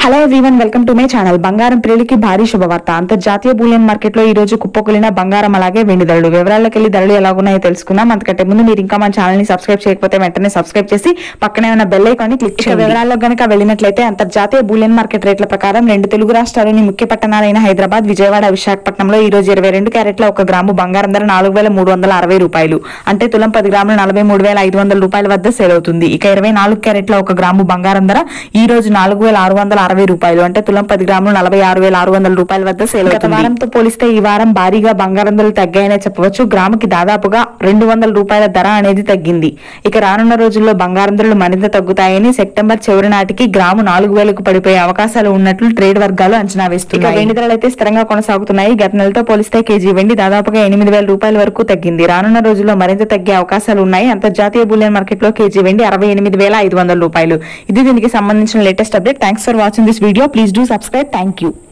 hello everyone welcome to my channel బంగారం ప్రియులకి భారీ శుభవార్త అంతర్జాతీయ బూలియన్ మార్కెట్ లో ఈ రోజు కుప్పకూలిన బంగారం అలాగే వెండి ధరలు వివరాల్లోకి వెళ్లి ధరలు ఎలాగున్నాయో తెలుసుకుందాం అంతకంటే ముందు మీరు ఇంకా మన ఛానల్ ని సబ్స్క్రైబ్ చేయకపోతే వెంటనే సబ్స్క్రైబ్ చేసి పక్కనే ఉన్న బెల్ ఐకాన్ ని క్లిక్ చేయండి వివరాల్లో గనక వెళ్ళినట్లయితే అంతర్జాతీయ బూలియన్ మార్కెట్ రేట్ల ప్రకారం రెండు తెలుగు రాష్ట్రాల్లోని ముఖ్య పట్టణాలైన హైదరాబాద్ విజయవాడ విశాఖపట్నంలో ఈ రోజు ఇరవై రెండు క్యారెట్ల ఒక గ్రాము బంగారం ధర నాలుగు వేల మూడు వందల అరవై రూపాయలు అంటే తులం పది గ్రాములు నలభై మూడు వేల ఐదు వందల రూపాయల వద్ద సేల్ అవుతుంది ఇక ఇరవై నాలుగు క్యారెట్ల ఒక గ్రాము బంగారం ధర ఈ రోజు నాలుగు వేల ఆరు వందల అరవై రూపాయలు అంటే తులం పది గ్రాములు నలభై ఆరు వేల ఆరు వందల రూపాయల వద్ద సేల్ గత వారంతో పోలిస్తే ఈ వారం భారీగా బంగారం ధరలు తగ్గాయనే చెప్పవచ్చు గ్రాముకి దాదాపుగా రెండు వందల రూపాయల ధర అనేది తగ్గింది ఇక రానున్న రోజుల్లో బంగారం ధరలు మరింత తగ్గుతాయని సెప్టెంబర్ చివరి నాటికి గ్రాము నాలుగు వేలకు పడిపోయే అవకాశాలు ఉన్నట్లు ట్రేడ్ వర్గాలు అంచనా వేస్తున్నాయి ఇక వెండి ధరలు అయితే స్థిరంగా కొనసాగుతున్నాయి గత నెలతో పోలిస్తే కేజీ వెండి దాదాపుగా ఎనిమిది వేల రూపాయల వరకు తగ్గింది రానున్న రోజుల్లో మరింత తగ్గే అవకాశాలు ఉన్నాయి అంతర్జాతీయ బులియన్ మార్కెట్ లో కేజీ వెండి అరవై ఎనిమిది వేల ఐదు వందల రూపాయలు ఇది దీనికి సంబంధించిన latest update thanks for watching this video please do subscribe thank you